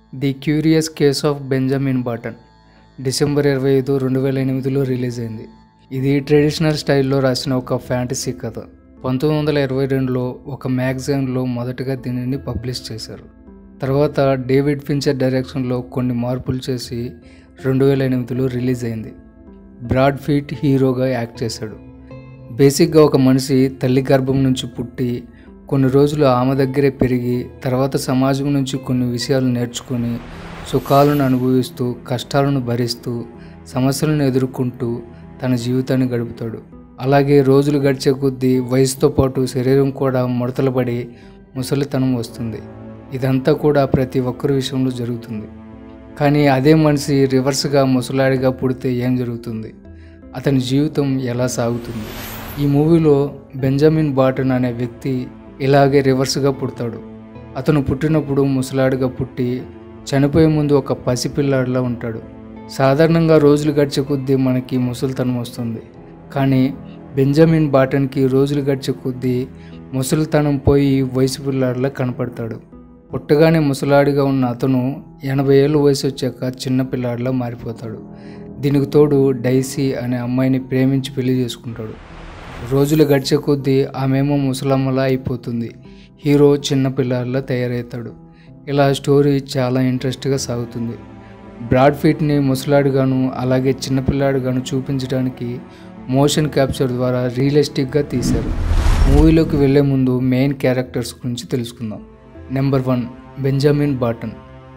the curious case of Benjamin Button December ఇరవై ఐదు రెండు వేల ఎనిమిదిలో రిలీజ్ అయింది ఇది ట్రెడిషనల్ స్టైల్లో రాసిన ఒక ఫ్యాంటసీ కథ పంతొమ్మిది వందల ఇరవై రెండులో ఒక మ్యాగజైన్లో మొదటగా దీనిని పబ్లిష్ చేశారు తర్వాత డేవిడ్ ఫించర్ డైరెక్షన్లో కొన్ని మార్పులు చేసి రెండు వేల ఎనిమిదిలో రిలీజ్ అయింది బ్రాడ్ ఫీట్ హీరోగా యాక్ట్ చేశాడు బేసిక్గా ఒక మనిషి తల్లి గర్భం నుంచి పుట్టి కొన్ని రోజులు ఆమె దగ్గరే పెరిగి తర్వాత సమాజం నుంచి కొన్ని విషయాలు నేర్చుకొని సుఖాలను అనుభవిస్తూ కష్టాలను భరిస్తూ సమస్యలను ఎదుర్కొంటూ తన జీవితాన్ని గడుపుతాడు అలాగే రోజులు గడిచే కొద్దీ వయసుతో పాటు శరీరం కూడా ముడతలు పడి ముసలితనం వస్తుంది ఇదంతా కూడా ప్రతి ఒక్కరి విషయంలో జరుగుతుంది కానీ అదే మనిషి రివర్స్గా ముసలాడిగా పుడితే ఏం జరుగుతుంది అతని జీవితం ఎలా సాగుతుంది ఈ మూవీలో బెంజమిన్ బాటన్ అనే వ్యక్తి ఇలాగే రివర్స్గా పుడతాడు అతను పుట్టినప్పుడు ముసలాడిగా పుట్టి చనిపోయే ముందు ఒక పసిపిల్లాడిలా ఉంటాడు సాధారణంగా రోజులు గడిచే కొద్దీ మనకి ముసలితనం వస్తుంది కానీ బెంజమిన్ బాటన్కి రోజులు గడిచే కొద్దీ ముసలితనం పోయి వయసు పిల్లాడిలా కనపడతాడు పుట్టగానే ముసలాడిగా ఉన్న అతను ఎనభై ఏళ్ళ వయసు వచ్చాక చిన్న పిల్లాడిలా మారిపోతాడు దీనికి తోడు డైసీ అనే అమ్మాయిని ప్రేమించి పెళ్లి చేసుకుంటాడు రోజులు గడిచే కొద్దీ ఆమెమో ముసలమ్మలా అయిపోతుంది హీరో చిన్న పిల్లాడిలా తయారవుతాడు ఇలా స్టోరీ చాలా ఇంట్రెస్ట్గా సాగుతుంది బ్రాడ్ ఫీట్ని ముసలాడుగాను అలాగే చిన్నపిల్లాడుగాను చూపించడానికి మోషన్ క్యాప్చర్ ద్వారా రియలిస్టిక్గా తీశారు మూవీలోకి వెళ్ళే ముందు మెయిన్ క్యారెక్టర్స్ గురించి తెలుసుకుందాం నెంబర్ వన్ బెంజమిన్ బాటన్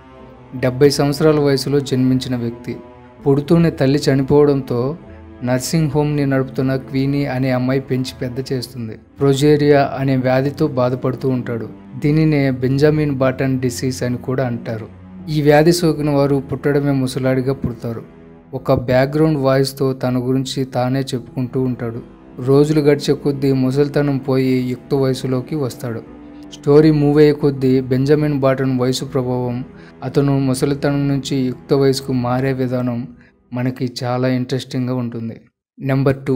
డెబ్బై సంవత్సరాల వయసులో జన్మించిన వ్యక్తి పుడుతూనే తల్లి చనిపోవడంతో నర్సింగ్ హోమ్ని నడుపుతున్న క్వీనీ అనే అమ్మాయి పెంచి పెద్ద చేస్తుంది ప్రొజేరియా అనే వ్యాధితో బాధపడుతూ ఉంటాడు దీనినే బెంజమిన్ బాటన్ డిసీజ్ అని కూడా అంటారు ఈ వ్యాధి సోకిన వారు పుట్టడమే ముసలాడిగా పుడతారు ఒక బ్యాక్గ్రౌండ్ వాయిస్తో తన గురించి తానే చెప్పుకుంటూ ఉంటాడు రోజులు గడిచే కొద్దీ ముసలితనం పోయి యుక్త వయసులోకి వస్తాడు స్టోరీ మూవ్ అయ్యే కొద్దీ బెంజమిన్ బాటన్ వయసు ప్రభావం అతను ముసలితనం నుంచి యుక్త వయసుకు మారే విధానం మనకి చాలా ఇంట్రెస్టింగ్గా ఉంటుంది నెంబర్ టూ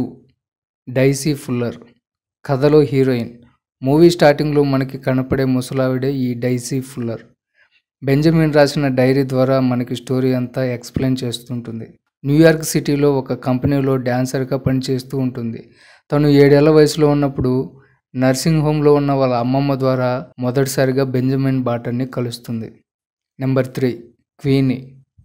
డైసీ ఫుల్లర్ కథలో హీరోయిన్ మూవీ స్టార్టింగ్లో మనకి కనపడే ముసలావిడే ఈ డైసీ ఫుల్లర్ బెంజమిన్ రాసిన డైరీ ద్వారా మనకి స్టోరీ అంతా ఎక్స్ప్లెయిన్ చేస్తుంటుంది న్యూయార్క్ సిటీలో ఒక కంపెనీలో డ్యాన్సర్గా పనిచేస్తూ ఉంటుంది తను ఏడేళ్ల వయసులో ఉన్నప్పుడు నర్సింగ్ హోమ్లో ఉన్న వాళ్ళ అమ్మమ్మ ద్వారా మొదటిసారిగా బెంజమిన్ బాటన్ని కలుస్తుంది నెంబర్ త్రీ క్వీనీ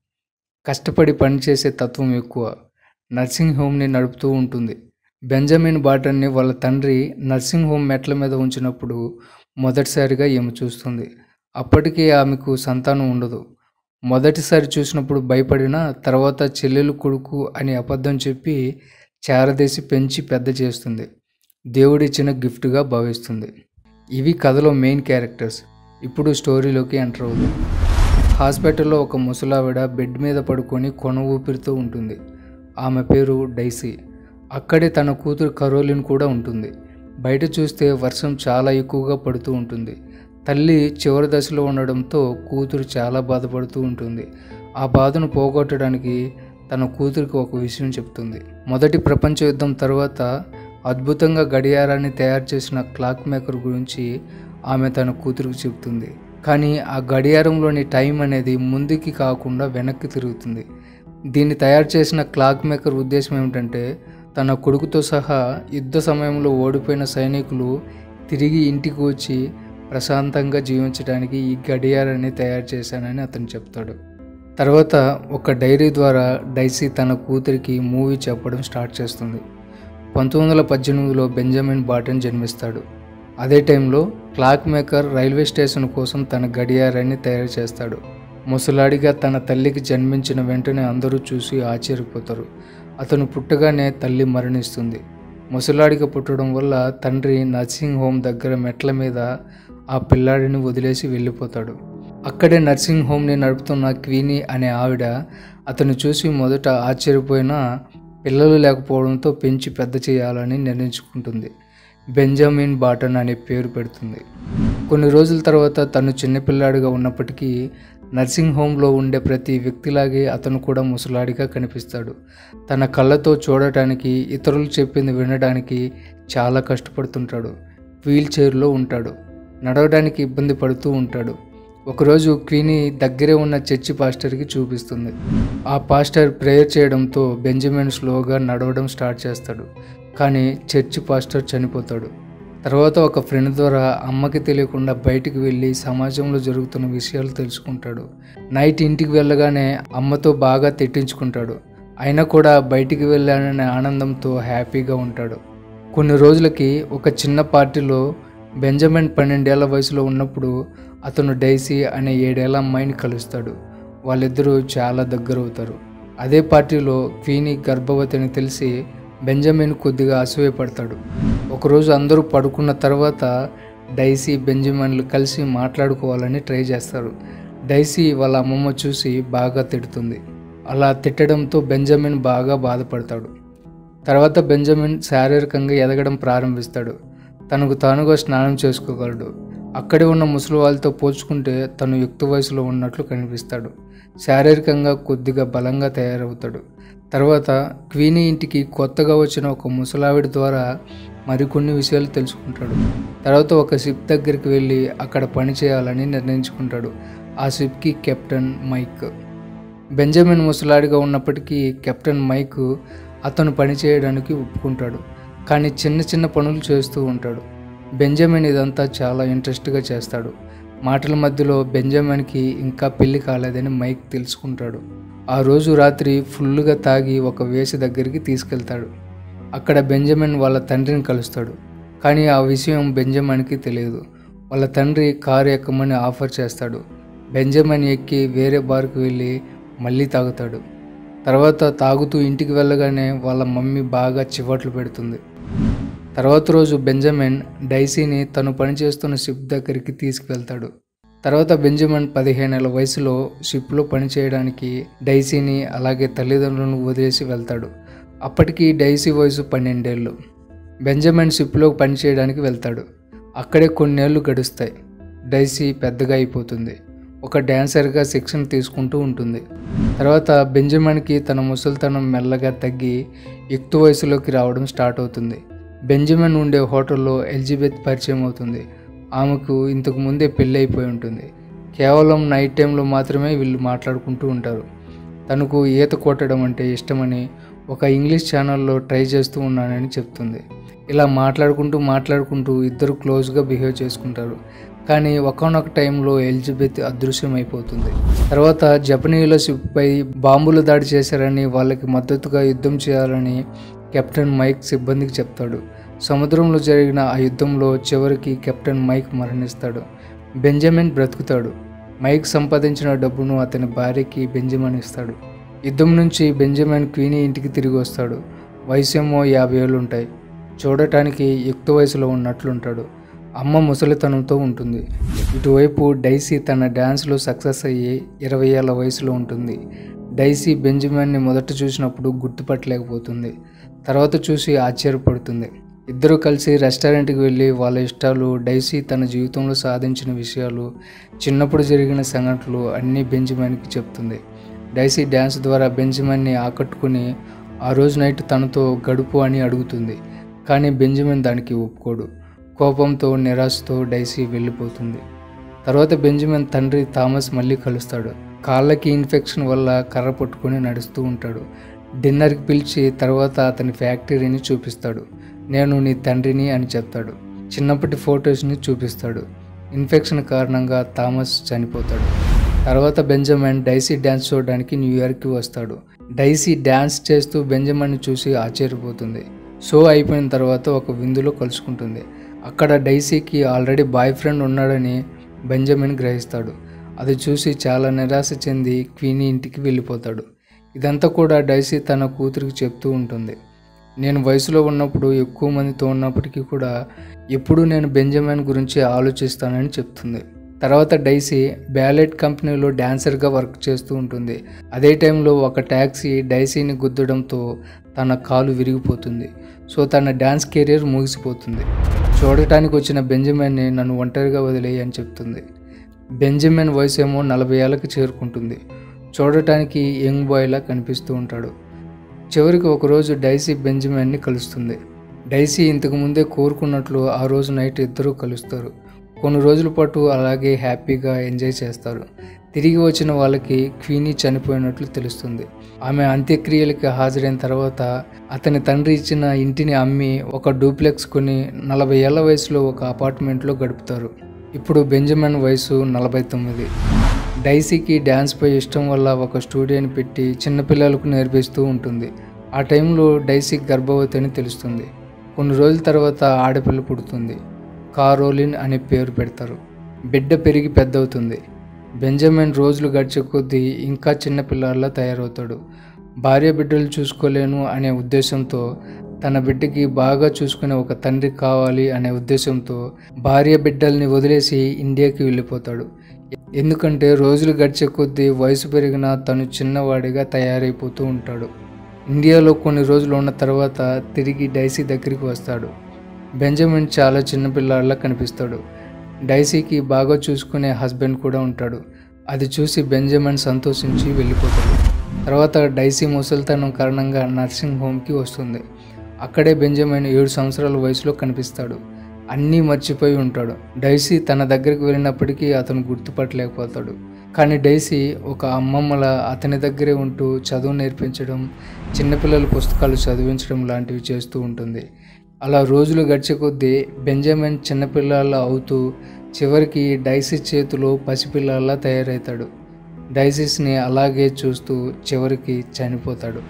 కష్టపడి పనిచేసే తత్వం ఎక్కువ నర్సింగ్ హోమ్ని నడుపుతూ ఉంటుంది బెంజమిన్ బాటన్ని వాళ్ళ తండ్రి నర్సింగ్ హోమ్ మెట్ల మీద ఉంచినప్పుడు మొదటిసారిగా ఈమె చూస్తుంది అప్పటికి ఆమెకు సంతానం ఉండదు మొదటిసారి చూసినప్పుడు భయపడిన తర్వాత చెల్లెలు కొడుకు అని అబద్ధం చెప్పి చేరదేసి పెంచి పెద్ద చేస్తుంది దేవుడిచ్చిన గిఫ్ట్గా భావిస్తుంది ఇవి కథలో మెయిన్ క్యారెక్టర్స్ ఇప్పుడు స్టోరీలోకి ఎంటర్ అవుతుంది హాస్పిటల్లో ఒక ముసలావిడ బెడ్ మీద పడుకొని కొన ఊపిరితో ఉంటుంది ఆమె పేరు డైసీ అక్కడే తన కూతురు కరోలిన్ కూడా ఉంటుంది బయట చూస్తే వర్షం చాలా ఎక్కువగా పడుతూ ఉంటుంది తల్లి చివరి దశలో ఉండడంతో కూతురు చాలా బాధపడుతూ ఉంటుంది ఆ బాధను పోగొట్టడానికి తన కూతురికి ఒక విషయం చెప్తుంది మొదటి ప్రపంచ యుద్ధం తర్వాత అద్భుతంగా గడియారాన్ని తయారు చేసిన క్లాక్ మేకర్ గురించి ఆమె తన కూతురికి చెబుతుంది కానీ ఆ గడియారంలోని టైం అనేది ముందుకి కాకుండా వెనక్కి తిరుగుతుంది దీన్ని తయారు చేసిన క్లాక్ మేకర్ ఉద్దేశం ఏమిటంటే తన కొడుకుతో సహా యుద్ధ సమయంలో ఓడిపోయిన సైనికులు తిరిగి ఇంటికి వచ్చి ప్రశాంతంగా జీవించడానికి ఈ గడియారాన్ని తయారు చేశానని అతను చెప్తాడు తర్వాత ఒక డైరీ ద్వారా డైసీ తన కూతురికి మూవీ చెప్పడం స్టార్ట్ చేస్తుంది పంతొమ్మిది వందల పద్దెనిమిదిలో బెంజమిన్ బాటన్ జన్మిస్తాడు అదే టైంలో క్లాక్ మేకర్ రైల్వే స్టేషన్ కోసం తన గడియారాన్ని తయారు చేస్తాడు ముసలాడిగా తన తల్లికి జన్మించిన వెంటనే అందరూ చూసి ఆశ్చర్యపోతారు అతను పుట్టగానే తల్లి మరణిస్తుంది ముసలాడిగా పుట్టడం వల్ల తండ్రి నర్సింగ్ హోమ్ దగ్గర మెట్ల మీద ఆ పిల్లాడిని వదిలేసి వెళ్ళిపోతాడు అక్కడే నర్సింగ్ హోమ్ని నడుపుతున్న క్వీనీ అనే ఆవిడ అతను చూసి మొదట ఆశ్చర్యపోయినా పిల్లలు లేకపోవడంతో పెంచి పెద్ద చేయాలని నిర్ణయించుకుంటుంది బెంజమిన్ బాటన్ అనే పేరు పెడుతుంది కొన్ని రోజుల తర్వాత తను చిన్నపిల్లాడిగా ఉన్నప్పటికీ నర్సింగ్ హోమ్లో ఉండే ప్రతి వ్యక్తిలాగే అతను కూడా ముసలాడిగా కనిపిస్తాడు తన కళ్ళతో చూడటానికి ఇతరులు చెప్పింది వినడానికి చాలా కష్టపడుతుంటాడు వీల్ చైర్లో ఉంటాడు నడవడానికి ఇబ్బంది పడుతూ ఉంటాడు ఒకరోజు క్వీనీ దగ్గరే ఉన్న చర్చి పాస్టర్కి చూపిస్తుంది ఆ పాస్టర్ ప్రేయర్ చేయడంతో బెంజమిన్ స్లోగా నడవడం స్టార్ట్ చేస్తాడు కానీ చర్చి పాస్టర్ చనిపోతాడు తర్వాత ఒక ఫ్రెండ్ ద్వారా అమ్మకి తెలియకుండా బయటికి వెళ్ళి సమాజంలో జరుగుతున్న విషయాలు తెలుసుకుంటాడు నైట్ ఇంటికి వెళ్ళగానే అమ్మతో బాగా తిట్టించుకుంటాడు అయినా కూడా బయటికి వెళ్ళాననే ఆనందంతో హ్యాపీగా ఉంటాడు కొన్ని రోజులకి ఒక చిన్న పార్టీలో బెంజమిన్ పన్నెండేళ్ల వయసులో ఉన్నప్పుడు అతను డైసీ అనే ఏడేళ్ల అమ్మాయిని కలుస్తాడు వాళ్ళిద్దరూ చాలా దగ్గరవుతారు అదే పార్టీలో క్వీనీ గర్భవతి అని తెలిసి బెంజమిన్ కొద్దిగా అసూయపడతాడు ఒకరోజు అందరూ పడుకున్న తర్వాత డైసీ బెంజమిన్లు కలిసి మాట్లాడుకోవాలని ట్రై చేస్తారు డైసీ వాళ్ళ అమ్మమ్మ చూసి బాగా తిడుతుంది అలా తిట్టడంతో బెంజమిన్ బాగా బాధపడతాడు తర్వాత బెంజమిన్ శారీరకంగా ఎదగడం ప్రారంభిస్తాడు తనకు తానుగా స్నానం చేసుకోగలడు అక్కడే ఉన్న ముసలి వాళ్ళతో పోల్చుకుంటే తను యుక్త వయసులో ఉన్నట్లు కనిపిస్తాడు శారీరకంగా కొద్దిగా బలంగా తయారవుతాడు తర్వాత క్వీనీ ఇంటికి కొత్తగా వచ్చిన ఒక ముసలావిడ ద్వారా మరికొన్ని విషయాలు తెలుసుకుంటాడు తర్వాత ఒక షిప్ దగ్గరికి వెళ్ళి అక్కడ పని చేయాలని నిర్ణయించుకుంటాడు ఆ షిప్కి కెప్టెన్ మైక్ బెంజమిన్ ముసలాడిగా ఉన్నప్పటికీ కెప్టెన్ మైక్ అతను పని చేయడానికి ఒప్పుకుంటాడు కానీ చిన్న చిన్న పనులు చేస్తూ ఉంటాడు బెంజమిన్ ఇదంతా చాలా ఇంట్రెస్ట్గా చేస్తాడు మాటల మధ్యలో బెంజమిన్కి ఇంకా పెళ్లి కాలేదని మైక్ తెలుసుకుంటాడు ఆ రోజు రాత్రి ఫుల్గా తాగి ఒక వేసి దగ్గరికి తీసుకెళ్తాడు అక్కడ బెంజమిన్ వాళ్ళ తండ్రిని కలుస్తాడు కానీ ఆ విషయం బెంజమిన్కి తెలియదు వాళ్ళ తండ్రి కారు ఎక్కమని ఆఫర్ చేస్తాడు బెంజమిన్ ఎక్కి వేరే బార్కు వెళ్ళి మళ్ళీ తాగుతాడు తర్వాత తాగుతూ ఇంటికి వెళ్ళగానే వాళ్ళ మమ్మీ బాగా చివట్లు పెడుతుంది తర్వాత రోజు బెంజమిన్ డైసీని తను పనిచేస్తున్న షిప్ దగ్గరికి తీసుకువెళ్తాడు తర్వాత బెంజమిన్ పదిహేనేళ్ల వయసులో షిప్లో పనిచేయడానికి డైసీని అలాగే తల్లిదండ్రులను వదిలేసి వెళ్తాడు అప్పటికి డైసీ వయసు పన్నెండేళ్ళు బెంజమిన్ షిప్లో పనిచేయడానికి వెళ్తాడు అక్కడే కొన్నేళ్ళు గడుస్తాయి డైసీ పెద్దగా అయిపోతుంది ఒక డ్యాన్సర్గా శిక్షణ తీసుకుంటూ ఉంటుంది తర్వాత బెంజమిన్కి తన ముసలితనం మెల్లగా తగ్గి యుక్త వయసులోకి రావడం స్టార్ట్ అవుతుంది బెంజమిన్ ఉండే హోటల్లో ఎలిజబెత్ పరిచయం అవుతుంది ఆమెకు ఇంతకు ముందే పెళ్ళి అయిపోయి ఉంటుంది కేవలం నైట్ టైంలో మాత్రమే వీళ్ళు మాట్లాడుకుంటూ ఉంటారు తనకు ఈత కొట్టడం అంటే ఇష్టమని ఒక ఇంగ్లీష్ ఛానల్లో ట్రై చేస్తూ ఉన్నానని చెప్తుంది ఇలా మాట్లాడుకుంటూ మాట్లాడుకుంటూ ఇద్దరు క్లోజ్గా బిహేవ్ చేసుకుంటారు కానీ ఒకనొక టైంలో ఎలిజబెత్ అదృశ్యమైపోతుంది తర్వాత జపనీయుల షిప్పై బాంబులు దాడి చేశారని వాళ్ళకి మద్దతుగా యుద్ధం చేయాలని కెప్టెన్ మైక్ సిబ్బందికి చెప్తాడు సముద్రంలో జరిగిన ఆ యుద్ధంలో చివరికి కెప్టెన్ మైక్ మరణిస్తాడు బెంజమిన్ బ్రతుకుతాడు మైక్ సంపాదించిన డబ్బును అతని భార్యకి బెంజమిన్ ఇస్తాడు యుద్ధం నుంచి బెంజమిన్ క్వీనీ ఇంటికి తిరిగి వస్తాడు వయసేమో యాభై ఏళ్ళు ఉంటాయి చూడటానికి యుక్త వయసులో ఉన్నట్లుంటాడు అమ్మ ముసలితనంతో ఉంటుంది ఇటువైపు డైసీ తన డ్యాన్స్లో సక్సెస్ అయ్యి ఇరవై ఏళ్ళ వయసులో ఉంటుంది డైసీ బెంజమిన్ని మొదట చూసినప్పుడు గుర్తుపట్టలేకపోతుంది తర్వాత చూసి ఆశ్చర్యపడుతుంది ఇద్దరు కలిసి రెస్టారెంట్కి వెళ్ళి వాళ్ళ ఇష్టాలు డైసీ తన జీవితంలో సాధించిన విషయాలు చిన్నప్పుడు జరిగిన సంఘటనలు అన్నీ బెంజమిన్కి చెప్తుంది డైసీ డ్యాన్స్ ద్వారా బెంజమిన్ని ఆకట్టుకుని ఆ రోజు నైట్ తనతో గడుపు అని అడుగుతుంది కానీ బెంజమిన్ దానికి ఒప్పుకోడు కోపంతో నిరాశతో డైసీ వెళ్ళిపోతుంది తర్వాత బెంజమిన్ తండ్రి థామస్ మళ్ళీ కలుస్తాడు కాళ్ళకి ఇన్ఫెక్షన్ వల్ల కర్ర పట్టుకొని నడుస్తూ ఉంటాడు డిన్నర్కి పిలిచి తర్వాత అతని ఫ్యాక్టరీని చూపిస్తాడు నేను నీ తండ్రిని అని చెప్తాడు చిన్నప్పటి ఫొటోస్ని చూపిస్తాడు ఇన్ఫెక్షన్ కారణంగా థామస్ చనిపోతాడు తర్వాత బెంజమిన్ డైసీ డ్యాన్స్ చూడడానికి న్యూయార్క్కి వస్తాడు డైసీ డ్యాన్స్ చేస్తూ బెంజమిన్ చూసి ఆశ్చర్యపోతుంది షో అయిపోయిన తర్వాత ఒక విందులో కలుసుకుంటుంది అక్కడ డైసీకి ఆల్రెడీ బాయ్ ఫ్రెండ్ ఉన్నాడని బెంజమిన్ గ్రహిస్తాడు అది చూసి చాలా నిరాశ చెంది క్వీనీ ఇంటికి వెళ్ళిపోతాడు ఇదంతా కూడా డైసీ తన కూతురికి చెప్తూ ఉంటుంది నేను వయసులో ఉన్నప్పుడు ఎక్కువ మందితో ఉన్నప్పటికీ కూడా ఎప్పుడూ నేను బెంజమిన్ గురించి ఆలోచిస్తానని చెప్తుంది తర్వాత డైసీ బ్యాలెట్ కంపెనీలో డాన్సర్గా వర్క్ చేస్తూ ఉంటుంది అదే టైంలో ఒక ట్యాక్సీ డైసీని గుద్దడంతో తన కాలు విరిగిపోతుంది సో తన డ్యాన్స్ కెరీర్ ముగిసిపోతుంది చూడటానికి వచ్చిన బెంజమిన్ని నన్ను ఒంటరిగా వదిలేయి అని చెప్తుంది బెంజమిన్ వయసు ఏమో నలభై ఏళ్ళకి చేరుకుంటుంది చూడటానికి యంగ్ బాయ్లా కనిపిస్తూ ఉంటాడు చివరికి ఒకరోజు డైసీ బెంజమిన్ని కలుస్తుంది డైసీ ఇంతకు ముందే కోరుకున్నట్లు ఆ రోజు నైట్ ఇద్దరూ కలుస్తారు కొన్ని రోజుల పాటు అలాగే హ్యాపీగా ఎంజాయ్ చేస్తారు తిరిగి వచ్చిన వాళ్ళకి క్వీనీ చనిపోయినట్లు తెలుస్తుంది ఆమె అంత్యక్రియలకి హాజరైన తర్వాత అతని తండ్రి ఇచ్చిన ఇంటిని అమ్మి ఒక డూప్లెక్స్ కొని నలభై ఏళ్ల వయసులో ఒక అపార్ట్మెంట్లో గడుపుతారు ఇప్పుడు బెంజమిన్ వయసు నలభై తొమ్మిది డైసీకి డ్యాన్స్పై ఇష్టం వల్ల ఒక స్టూడియోని పెట్టి చిన్నపిల్లలకు నేర్పిస్తూ ఉంటుంది ఆ టైంలో డైసీ గర్భవతి అని తెలుస్తుంది కొన్ని రోజుల తర్వాత ఆడపిల్ల పుడుతుంది కారోలిన్ అనే పేరు పెడతారు బిడ్డ పెరిగి పెద్దవుతుంది బెంజమిన్ రోజులు గడిచే కొద్దీ ఇంకా చిన్నపిల్లాడిలా తయారవుతాడు భార్య బిడ్డలు చూసుకోలేను అనే ఉద్దేశంతో తన బిడ్డకి బాగా చూసుకునే ఒక తండ్రి కావాలి అనే ఉద్దేశంతో భార్య బిడ్డల్ని వదిలేసి ఇండియాకి వెళ్ళిపోతాడు ఎందుకంటే రోజులు గడిచే కొద్దీ వయసు పెరిగిన తను చిన్నవాడిగా తయారైపోతూ ఉంటాడు ఇండియాలో కొన్ని రోజులు ఉన్న తర్వాత తిరిగి డైసీ దగ్గరికి వస్తాడు బెంజమిన్ చాలా చిన్నపిల్లాడిలా కనిపిస్తాడు డైసీకి బాగా చూసుకునే హస్బెండ్ కూడా ఉంటాడు అది చూసి బెంజమిన్ సంతోషించి వెళ్ళిపోతాడు తర్వాత డైసీ ముసలితనం కారణంగా నర్సింగ్ హోమ్కి వస్తుంది అక్కడే బెంజమిన్ ఏడు సంవత్సరాల వయసులో కనిపిస్తాడు అన్నీ మర్చిపోయి ఉంటాడు డైసీ తన దగ్గరికి వెళ్ళినప్పటికీ అతను గుర్తుపట్టలేకపోతాడు కానీ డైసీ ఒక అమ్మమ్మల అతని దగ్గరే ఉంటూ చదువు నేర్పించడం చిన్నపిల్లల పుస్తకాలు చదివించడం లాంటివి చేస్తూ ఉంటుంది అలా రోజులు గడిచే కొద్దీ బెంజమిన్ చిన్నపిల్లల అవుతూ చివరికి డైసీ చేతిలో పసిపిల్లల్లా తయారవుతాడు డైసిస్ని అలాగే చూస్తూ చివరికి చనిపోతాడు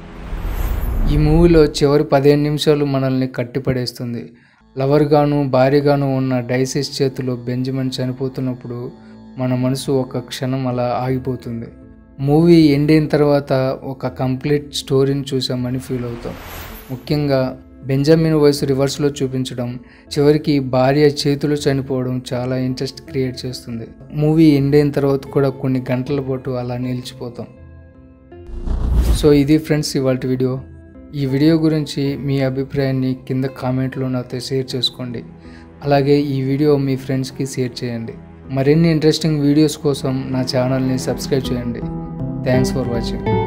ఈ మూవీలో చివరి పదిహేను నిమిషాలు మనల్ని కట్టిపడేస్తుంది లవర్గాను భార్యగాను ఉన్న డైసిస్ చేతిలో బెంజమిన్ చనిపోతున్నప్పుడు మన మనసు ఒక క్షణం అలా ఆగిపోతుంది మూవీ ఎండ్ అయిన తర్వాత ఒక కంప్లీట్ స్టోరీని చూసామని ఫీల్ అవుతాం ముఖ్యంగా బెంజమిన్ వయసు రివర్స్లో చూపించడం చివరికి భార్య చేతులు చనిపోవడం చాలా ఇంట్రెస్ట్ క్రియేట్ చేస్తుంది మూవీ ఎండ్ అయిన తర్వాత కూడా కొన్ని గంటల పాటు అలా నిలిచిపోతాం సో ఇది ఫ్రెండ్స్ ఇవాళ వీడియో ఈ వీడియో గురించి మీ అభిప్రాయాన్ని కింద కామెంట్లో నాతో షేర్ చేసుకోండి అలాగే ఈ వీడియో మీ ఫ్రెండ్స్కి షేర్ చేయండి మరిన్ని ఇంట్రెస్టింగ్ వీడియోస్ కోసం నా ఛానల్ని సబ్స్క్రైబ్ చేయండి థ్యాంక్స్ ఫర్ వాచింగ్